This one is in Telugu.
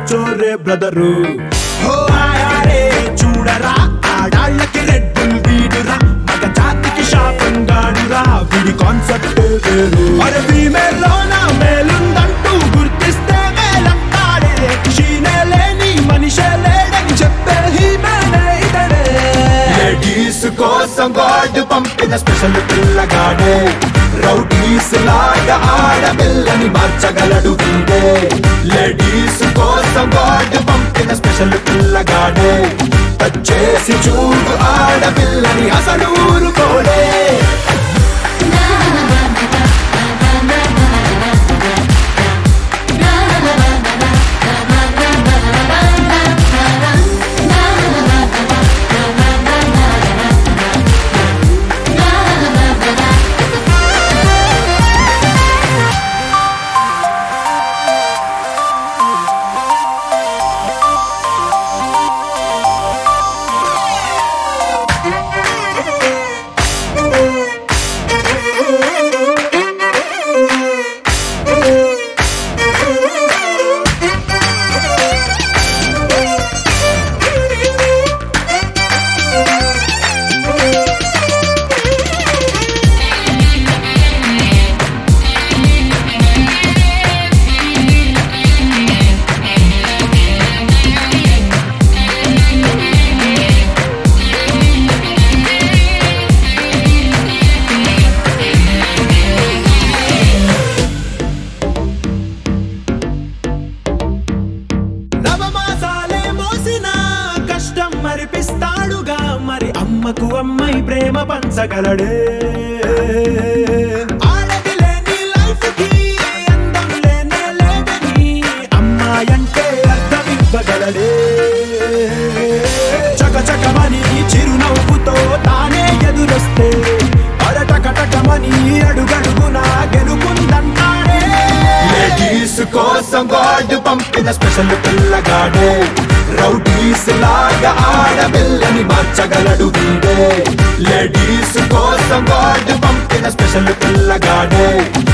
కూర్చోరే బ్రదరు హో ఆయారే చూడరా ఆడాళ్ళకి రెడ్ బుల్ వీడురా మగ జాతికి శాపంగాడురా వీడి కాన్సెప్ట్ వేరు అరే ఫీమేల్ లోన మేలుందంటూ గుర్తిస్తే మేలంటాడే షీనే లేని మనిషే లేడని చెప్పే హీమేనే ఇతడే లేడీస్ కోసం గాడ్ పంపిన స్పెషల్ పిల్లగాడే రౌడీస్ లాగా ఆడపిల్లని మార్చగలడు వీడే లేడీస్ కోసం గాడ్ పంపిన స్పెషల్ పిల్లగాడే టచ్ చేసి చూడు ఆడపిల్లని అసలు ఊరుకోడే నవమాసాలే మోసిన కష్టం మరిపిస్తాడుగా మరి అమ్మకు అమ్మాయి ప్రేమ పంచగలడే ఆడది లేని లైఫ్ కి అందం లేనే లేదని అమ్మాయంటే అర్థం ఇవ్వగలడే చకచకమని చిరునవ్వుతో తానే ఎదురొస్తే అరటకటకమని అడుగడుగునా గెలుపుందంటాడే లేడీస్ కోసం గాడ్ పంపిన స్పెషల్ పిల్లగాడే రౌడీస్ లాగా ఆడపిల్లని మార్చగలడు వీడే లేడీస్ కోసం గాడ్ పంపిన స్పెషల్ పిల్లగాడే